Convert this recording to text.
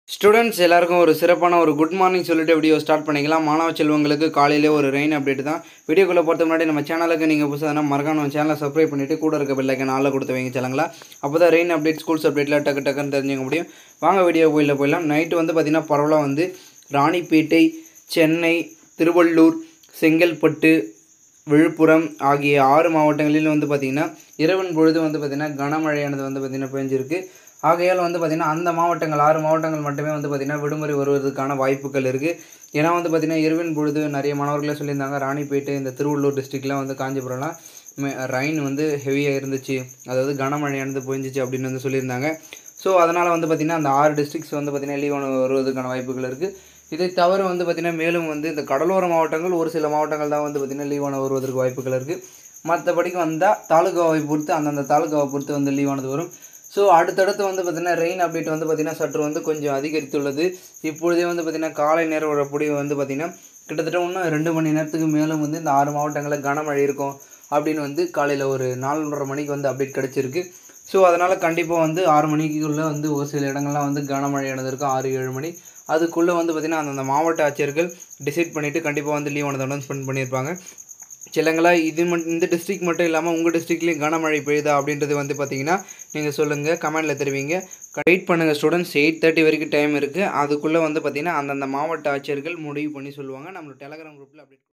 students எல்லாருக்கும் ஒரு சிறப்பான ஒரு குட் மார்னிங் சொல்லிட்டு வீடியோ ஸ்டார்ட் பண்ணிக்கலாம் மாணவ செல்வங்களுக்கு காலையிலே ஒரு ரெயின் அப்டேட் தான் வீடியோக்குள்ளே பொறுத்த முன்னாடி நம்ம சேனலுக்கு நீங்கள் புதுசாக மறக்காம நம்ம சேனலை சப்ஸ்கிரைப் பண்ணிவிட்டு கூட இருக்க பெல்லைக்கன் ஆளில் கொடுத்து வைங்க சேனங்களா அப்போ தான் ரெயின் அப்டேட் ஸ்கூல்ஸ் அப்டேட்டில் டக்கு டக்குன்னு தெரிஞ்சுக்க முடியும் வாங்க வீடியோ போயில போயிடலாம் நைட்டு வந்து பார்த்திங்கன்னா பரவலாக வந்து ராணிப்பேட்டை சென்னை திருவள்ளூர் செங்கல்பட்டு விழுப்புரம் ஆகிய ஆறு மாவட்டங்களில் வந்து பார்த்திங்கன்னா இரவின் பொழுது வந்து பார்த்திங்கன்னா கனமழையானது வந்து பார்த்திங்கன்னா பெஞ்சிருக்கு ஆகையால் வந்து பார்த்திங்கன்னா அந்த மாவட்டங்கள் ஆறு மாவட்டங்கள் மட்டுமே வந்து பார்த்திங்கன்னா விடுமுறை வருவதற்கான வாய்ப்புகள் இருக்குது ஏன்னா வந்து பார்த்திங்கன்னா இரவின் பொழுது நிறைய மாணவர்களே சொல்லியிருந்தாங்க ராணிப்பேட்டை இந்த திருவள்ளூர் டிஸ்ட்ரிக்ட்லாம் வந்து காஞ்சிபுரம்லாம் ரெயின் வந்து ஹெவியாக இருந்துச்சு அதாவது கனமழையானது பொழிஞ்சிச்சு அப்படின்னு வந்து சொல்லியிருந்தாங்க ஸோ அதனால் வந்து பார்த்திங்கன்னா அந்த ஆறு டிஸ்ட்ரிக்ஸ் வந்து பார்த்திங்கன்னா லீவ் வருவதற்கான வாய்ப்புகள் இருக்குது இதை தவிர வந்து பார்த்திங்கன்னா மேலும் வந்து இந்த கடலோர மாவட்டங்கள் ஒரு சில மாவட்டங்கள் தான் வந்து பார்த்திங்கன்னா லீவான வருவதற்கு வாய்ப்புகள் இருக்குது மற்றபடிக்கு வந்தால் தாலுகாவை பொறுத்து அந்தந்த தாலுகாவை பொறுத்து வந்து லீவானது வரும் ஸோ அடுத்தடுத்து வந்து பார்த்திங்கன்னா ரெயின் அப்டேட் வந்து பார்த்திங்கன்னா சற்று வந்து கொஞ்சம் அதிகரித்துள்ளது இப்பொழுதே வந்து பார்த்திங்கன்னா காலை நேரம் வரக்கூடிய வந்து பார்த்திங்கன்னா கிட்டத்தட்ட இன்னும் ரெண்டு மணி நேரத்துக்கு மேலும் வந்து இந்த ஆறு மாவட்டங்களில் கனமழை இருக்கும் அப்படின்னு வந்து காலையில் ஒரு நாலரை மணிக்கு வந்து அப்டேட் கிடச்சிருக்கு ஸோ அதனால் கண்டிப்பாக வந்து ஆறு மணிக்குள்ளே வந்து ஒரு சில இடங்கள்லாம் வந்து கனமழையானது இருக்கும் ஆறு ஏழு மணி அதுக்குள்ளே வந்து பார்த்திங்கன்னா அந்தந்த மாவட்ட ஆட்சியர்கள் டிசைட் பண்ணிவிட்டு கண்டிப்பாக வந்து லீவ் ஆனது அனௌன்ஸ்மெண்ட் பண்ணியிருப்பாங்க சிலங்களா இது மட்டும் இந்த டிஸ்ட்ரிக் மட்டும் இல்லாமல் உங்கள் டிஸ்ட்ரிக்ட்லேயும் கனமழை பெய்யுதா அப்படின்றது வந்து பார்த்தீங்கன்னா நீங்கள் சொல்லுங்கள் கமெண்டில் தெரிவிங்க வெயிட் பண்ணுங்கள் ஸ்டூடெண்ட்ஸ் எயிட் தேர்ட்டி வரைக்கும் டைம் இருக்குது அதுக்குள்ளே வந்து பார்த்திங்கன்னா அந்தந்த மாவட்ட ஆட்சியர்கள் முடிவு பண்ணி சொல்லுவாங்க நம்மளோட டெலகிராம் குரூப்பில் அப்டேட்